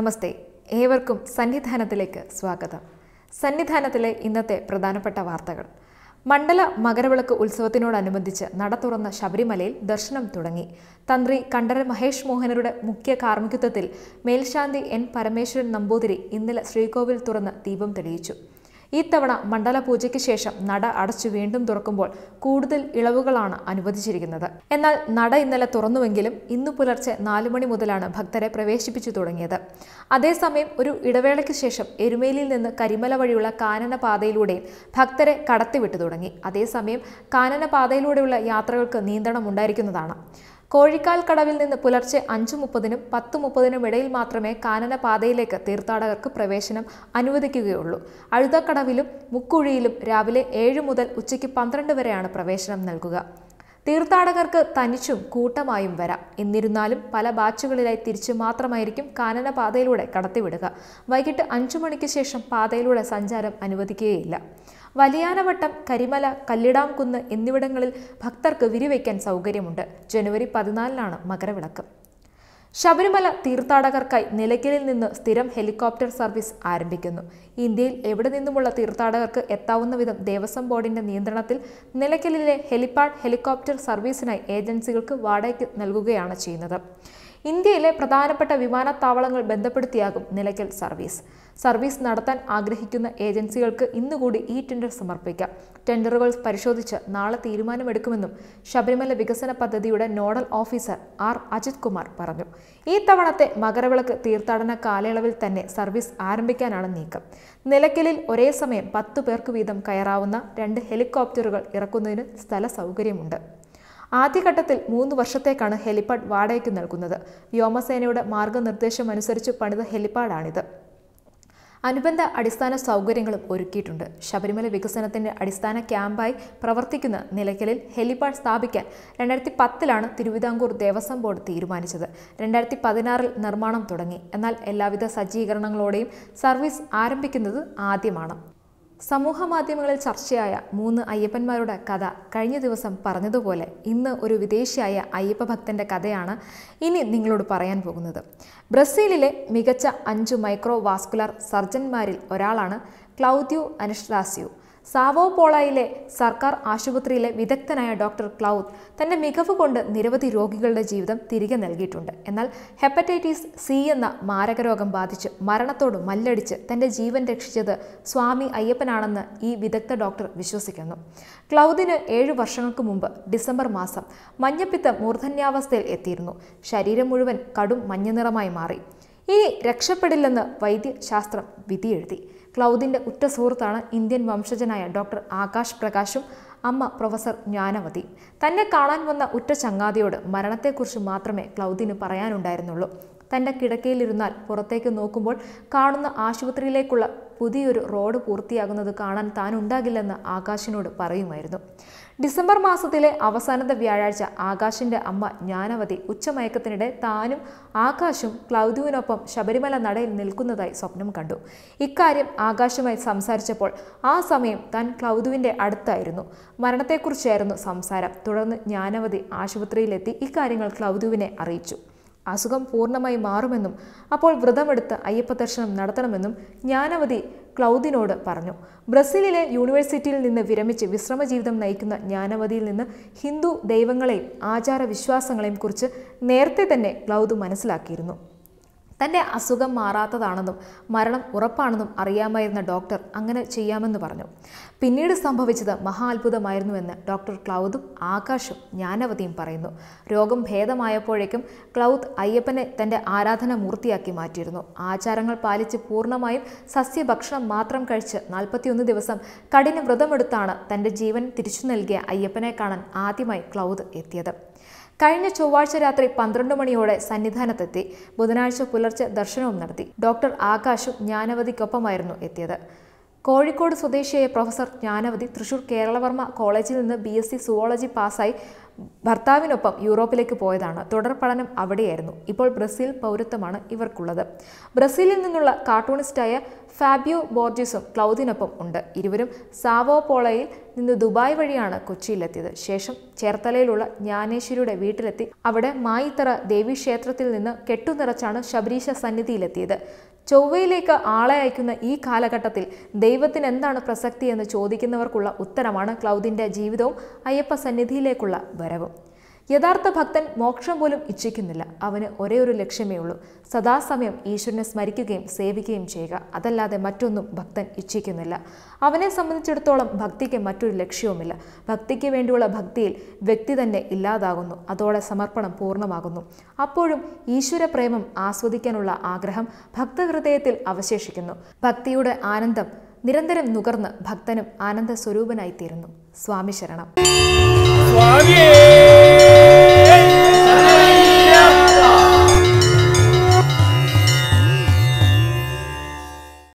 നമസ്തേ ഏവർക്കും സന്നിധാനത്തിലേക്ക് സ്വാഗതം സന്നിധാനത്തിലെ ഇന്നത്തെ പ്രധാനപ്പെട്ട വാർത്തകൾ മണ്ഡല മകരവിളക്ക് ഉത്സവത്തിനോടനുബന്ധിച്ച് നട തുറന്ന ശബരിമലയിൽ ദർശനം തുടങ്ങി തന്ത്രി കണ്ഠര മഹേഷ് മോഹനരുടെ മുഖ്യ കാർമ്മികത്വത്തിൽ മേൽശാന്തി എൻ പരമേശ്വരൻ നമ്പൂതിരി ഇന്നലെ ശ്രീകോവിൽ തുറന്ന് ദീപം തെളിയിച്ചു ഇത്തവണ മണ്ഡല പൂജയ്ക്ക് ശേഷം നട അടച്ചു വീണ്ടും തുറക്കുമ്പോൾ കൂടുതൽ ഇളവുകളാണ് അനുവദിച്ചിരിക്കുന്നത് എന്നാൽ നട ഇന്നലെ തുറന്നുവെങ്കിലും ഇന്നു പുലർച്ചെ നാലു മണി മുതലാണ് ഭക്തരെ പ്രവേശിപ്പിച്ചു തുടങ്ങിയത് അതേസമയം ഒരു ഇടവേളയ്ക്ക് ശേഷം എരുമേലിയിൽ നിന്ന് കരിമല വഴിയുള്ള കാനന പാതയിലൂടെയും ഭക്തരെ കടത്തിവിട്ടു തുടങ്ങി അതേസമയം കാനന പാതയിലൂടെയുള്ള യാത്രകൾക്ക് നിയന്ത്രണം ഉണ്ടായിരിക്കുന്നതാണ് കോഴിക്കാൽ കടവിൽ നിന്ന് പുലർച്ചെ അഞ്ചു മുപ്പതിനും പത്ത് മുപ്പതിനും ഇടയിൽ മാത്രമേ കാനന പാതയിലേക്ക് തീർത്ഥാടകർക്ക് പ്രവേശനം അനുവദിക്കുകയുള്ളൂ അഴുതക്കടവിലും മുക്കുഴിയിലും രാവിലെ ഏഴ് മുതൽ ഉച്ചയ്ക്ക് പന്ത്രണ്ട് വരെയാണ് പ്രവേശനം നൽകുക തീർത്ഥാടകർക്ക് തനിച്ചും കൂട്ടമായും വരാം എന്നിരുന്നാലും പല ബാച്ചുകളിലായി തിരിച്ചു മാത്രമായിരിക്കും കാനന പാതയിലൂടെ കടത്തിവിടുക വൈകിട്ട് അഞ്ചു മണിക്ക് ശേഷം പാതയിലൂടെ സഞ്ചാരം അനുവദിക്കുകയില്ല വലിയാനവട്ടം കരിമല കല്ലിടാംകുന്ന് എന്നിവിടങ്ങളിൽ ഭക്തർക്ക് വിരിവയ്ക്കാൻ സൗകര്യമുണ്ട് ജനുവരി പതിനാലിനാണ് മകരവിളക്ക് ശബരിമല തീർത്ഥാടകർക്കായി നിലയ്ക്കലിൽ നിന്ന് സ്ഥിരം ഹെലികോപ്റ്റർ സർവീസ് ആരംഭിക്കുന്നു ഇന്ത്യയിൽ എവിടെ നിന്നുമുള്ള തീർത്ഥാടകർക്ക് എത്താവുന്ന വിധം ദേവസ്വം ബോർഡിന്റെ നിയന്ത്രണത്തിൽ നിലയ്ക്കലിലെ ഹെലിപാഡ് ഹെലികോപ്റ്റർ സർവീസിനായി ഏജൻസികൾക്ക് വാടകയ്ക്ക് നൽകുകയാണ് ചെയ്യുന്നത് ഇന്ത്യയിലെ പ്രധാനപ്പെട്ട വിമാനത്താവളങ്ങൾ ബന്ധപ്പെടുത്തിയാകും നിലയ്ക്കൽ സർവീസ് സർവീസ് നടത്താൻ ആഗ്രഹിക്കുന്ന ഏജൻസികൾക്ക് ഇന്നുകൂടി ഈ ടെൻഡർ സമർപ്പിക്കാം ടെൻഡറുകൾ പരിശോധിച്ച് നാളെ തീരുമാനമെടുക്കുമെന്നും ശബരിമല വികസന പദ്ധതിയുടെ nodal officer R Ajith Kumar പറഞ്ഞു ഈ തവണത്തെ മകരവിളക്ക് തീർത്ഥാടന കാലയളവിൽ തന്നെ സർവീസ് ആരംഭിക്കാനാണ് നീക്കം നിലയ്ക്കലിൽ ഒരേ സമയം പത്തു പേർക്ക് വീതം കയറാവുന്ന രണ്ട് ഹെലികോപ്റ്ററുകൾ ഇറക്കുന്നതിന് സ്ഥല സൗകര്യമുണ്ട് ആദ്യഘട്ടത്തിൽ മൂന്ന് വർഷത്തേക്കാണ് ഹെലിപ്പാഡ് വാടകയ്ക്ക് നൽകുന്നത് വ്യോമസേനയുടെ മാർഗനിർദ്ദേശമനുസരിച്ച് പണിത ഹെലിപ്പാഡാണിത് അനുബന്ധ അടിസ്ഥാന സൗകര്യങ്ങളും ഒരുക്കിയിട്ടുണ്ട് ശബരിമല വികസനത്തിന്റെ അടിസ്ഥാന ക്യാമ്പായി പ്രവർത്തിക്കുന്ന നിലയ്ക്കലിൽ ഹെലിപാഡ് സ്ഥാപിക്കാൻ രണ്ടായിരത്തി പത്തിലാണ് തിരുവിതാംകൂർ ദേവസ്വം ബോർഡ് തീരുമാനിച്ചത് രണ്ടായിരത്തി പതിനാറിൽ നിർമ്മാണം തുടങ്ങി എന്നാൽ എല്ലാവിധ സജ്ജീകരണങ്ങളോടെയും സർവീസ് ആരംഭിക്കുന്നത് ആദ്യമാണ് സമൂഹ മാധ്യമങ്ങളിൽ ചർച്ചയായ മൂന്ന് അയ്യപ്പന്മാരുടെ കഥ കഴിഞ്ഞ ദിവസം പറഞ്ഞതുപോലെ ഇന്ന് ഒരു വിദേശിയായ അയ്യപ്പ ഭക്തന്റെ കഥയാണ് ഇനി നിങ്ങളോട് പറയാൻ പോകുന്നത് ബ്രസീലിലെ മികച്ച അഞ്ചു മൈക്രോ വാസ്കുലർ സർജൻമാരിൽ ഒരാളാണ് ക്ലൗദ്യു അനസ്ട്രാസ്യു സാവോ പോളയിലെ സർക്കാർ ആശുപത്രിയിലെ വിദഗ്ധനായ ഡോക്ടർ ക്ലൗദ് തന്റെ മികവ് കൊണ്ട് നിരവധി രോഗികളുടെ ജീവിതം തിരികെ നൽകിയിട്ടുണ്ട് എന്നാൽ ഹെപ്പറ്റൈറ്റിസ് സി എന്ന മാരകരോഗം ബാധിച്ച് മരണത്തോട് മല്ലടിച്ച് തന്റെ ജീവൻ രക്ഷിച്ചത് സ്വാമി അയ്യപ്പനാണെന്ന് ഈ വിദഗ്ധ ഡോക്ടർ വിശ്വസിക്കുന്നു ക്ലൗദിന് ഏഴു വർഷങ്ങൾക്ക് മുമ്പ് ഡിസംബർ മാസം മഞ്ഞപ്പിത്തം മൂർധന്യാവസ്ഥയിൽ എത്തിയിരുന്നു ശരീരം മുഴുവൻ കടും മഞ്ഞനിറമായി മാറി ഇനി രക്ഷപ്പെടില്ലെന്ന് വൈദ്യശാസ്ത്രം വിധിയെഴുതി ക്ലൗദിന്റെ ഉറ്റ സുഹൃത്താണ് ഇന്ത്യൻ വംശജനായ ഡോക്ടർ ആകാശ് പ്രകാശും അമ്മ പ്രൊഫസർ ജ്ഞാനവതി തന്നെ കാണാൻ വന്ന ഉറ്റ ചങ്ങാതിയോട് മരണത്തെക്കുറിച്ച് മാത്രമേ ക്ലൗദിന് പറയാനുണ്ടായിരുന്നുള്ളൂ തൻ്റെ കിടക്കയിലിരുന്നാൽ പുറത്തേക്ക് നോക്കുമ്പോൾ കാണുന്ന ആശുപത്രിയിലേക്കുള്ള പുതിയൊരു റോഡ് പൂർത്തിയാകുന്നത് കാണാൻ താൻ ഉണ്ടാകില്ലെന്ന് ആകാശിനോട് പറയുമായിരുന്നു ഡിസംബർ മാസത്തിലെ അവസാനത്തെ വ്യാഴാഴ്ച ആകാശിന്റെ അമ്മ ജ്ഞാനവതി ഉച്ചമയക്കത്തിനിടെ താനും ആകാശും ക്ലൗദ്യുവിനൊപ്പം ശബരിമല നടയിൽ നിൽക്കുന്നതായി സ്വപ്നം കണ്ടു ഇക്കാര്യം ആകാശുമായി സംസാരിച്ചപ്പോൾ ആ സമയം താൻ ക്ലൗദുവിന്റെ അടുത്തായിരുന്നു മരണത്തെക്കുറിച്ചായിരുന്നു സംസാരം തുടർന്ന് ജ്ഞാനവതി ആശുപത്രിയിലെത്തി ഇക്കാര്യങ്ങൾ ക്ലൗദുവിനെ അറിയിച്ചു അസുഖം പൂർണ്ണമായി മാറുമെന്നും അപ്പോൾ വ്രതമെടുത്ത് അയ്യപ്പ ദർശനം നടത്തണമെന്നും ജ്ഞാനവതി ക്ലൗദിനോട് പറഞ്ഞു ബ്രസീലിലെ യൂണിവേഴ്സിറ്റിയിൽ നിന്ന് വിരമിച്ച് വിശ്രമജീവിതം നയിക്കുന്ന ജ്ഞാനവതിയിൽ നിന്ന് ഹിന്ദു ദൈവങ്ങളെയും ആചാരവിശ്വാസങ്ങളെയും കുറിച്ച് നേരത്തെ തന്നെ ക്ലൗദ് മനസ്സിലാക്കിയിരുന്നു തൻ്റെ അസുഖം മാറാത്തതാണെന്നും മരണം ഉറപ്പാണെന്നും അറിയാമായിരുന്ന ഡോക്ടർ അങ്ങനെ ചെയ്യാമെന്ന് പറഞ്ഞു പിന്നീട് സംഭവിച്ചത് മഹാ അത്ഭുതമായിരുന്നുവെന്ന് ഡോക്ടർ ക്ലൗദും ആകാശും ജ്ഞാനവതിയും പറയുന്നു രോഗം ഭേദമായപ്പോഴേക്കും ക്ലൗദ് അയ്യപ്പനെ തൻ്റെ ആരാധന മൂർത്തിയാക്കി മാറ്റിയിരുന്നു ആചാരങ്ങൾ പാലിച്ച് പൂർണ്ണമായും സസ്യഭക്ഷണം മാത്രം കഴിച്ച് നാൽപ്പത്തിയൊന്ന് ദിവസം കഠിന വ്രതമെടുത്താണ് തൻ്റെ ജീവൻ തിരിച്ചു നൽകിയ അയ്യപ്പനെ കാണാൻ ആദ്യമായി ക്ലൗദ് എത്തിയത് കഴിഞ്ഞ ചൊവ്വാഴ്ച രാത്രി പന്ത്രണ്ട് മണിയോടെ സന്നിധാനത്തെത്തി ബുധനാഴ്ച പുലർച്ചെ ദർശനവും നടത്തി ഡോക്ടർ ആകാശും ജ്ഞാനവതിക്കൊപ്പമായിരുന്നു എത്തിയത് കോഴിക്കോട് സ്വദേശിയായ പ്രൊഫസർ ജ്ഞാനവതി തൃശൂർ കേരളവർമ്മ കോളേജിൽ നിന്ന് ബി എസ് സി സുവോളജി പാസ്സായി ഭർത്താവിനൊപ്പം യൂറോപ്പിലേക്ക് പോയതാണ് തുടർ പഠനം അവിടെയായിരുന്നു ഇപ്പോൾ ബ്രസീൽ പൗരത്വമാണ് ഇവർക്കുള്ളത് ബ്രസീലിൽ നിന്നുള്ള കാർട്ടൂണിസ്റ്റായ ഫാബിയോ ബോർജിസും ക്ലൗദിനൊപ്പം ഉണ്ട് ഇരുവരും സാവോ പോളയിൽ നിന്ന് ദുബായ് വഴിയാണ് കൊച്ചിയിലെത്തിയത് ശേഷം ചേർത്തലയിലുള്ള ജ്ഞാനേശ്വരിയുടെ വീട്ടിലെത്തി അവിടെ മായിത്തറ ദേവീക്ഷേത്രത്തിൽ നിന്ന് കെട്ടുനിറച്ചാണ് ശബരീശ സന്നിധിയിലെത്തിയത് ചൊവ്വയിലേക്ക് ആളെ അയക്കുന്ന ഈ കാലഘട്ടത്തിൽ ദൈവത്തിന് എന്താണ് പ്രസക്തി എന്ന് ചോദിക്കുന്നവർക്കുള്ള ഉത്തരമാണ് ക്ലൗദിന്റെ ജീവിതവും അയ്യപ്പ സന്നിധിയിലേക്കുള്ള വരവും യഥാർത്ഥ ഭക്തൻ മോക്ഷം പോലും ഇച്ഛിക്കുന്നില്ല അവന് ഒരേ ഒരു ലക്ഷ്യമേ ഉള്ളൂ സദാസമയം ഈശ്വരനെ സ്മരിക്കുകയും സേവിക്കുകയും ചെയ്യുക അതല്ലാതെ മറ്റൊന്നും ഭക്തൻ ഇച്ഛിക്കുന്നില്ല അവനെ സംബന്ധിച്ചിടത്തോളം ഭക്തിക്ക് മറ്റൊരു ലക്ഷ്യവുമില്ല ഭക്തിക്ക് വേണ്ടിയുള്ള ഭക്തിയിൽ വ്യക്തി തന്നെ ഇല്ലാതാകുന്നു അതോടെ സമർപ്പണം പൂർണ്ണമാകുന്നു അപ്പോഴും ഈശ്വര പ്രേമം ആസ്വദിക്കാനുള്ള ആഗ്രഹം ഭക്തഹൃദയത്തിൽ അവശേഷിക്കുന്നു ഭക്തിയുടെ ആനന്ദം നിരന്തരം നുകർന്ന് ഭക്തനും ആനന്ദ സ്വരൂപനായിത്തീരുന്നു സ്വാമി ശരണം സ്വാമിയേ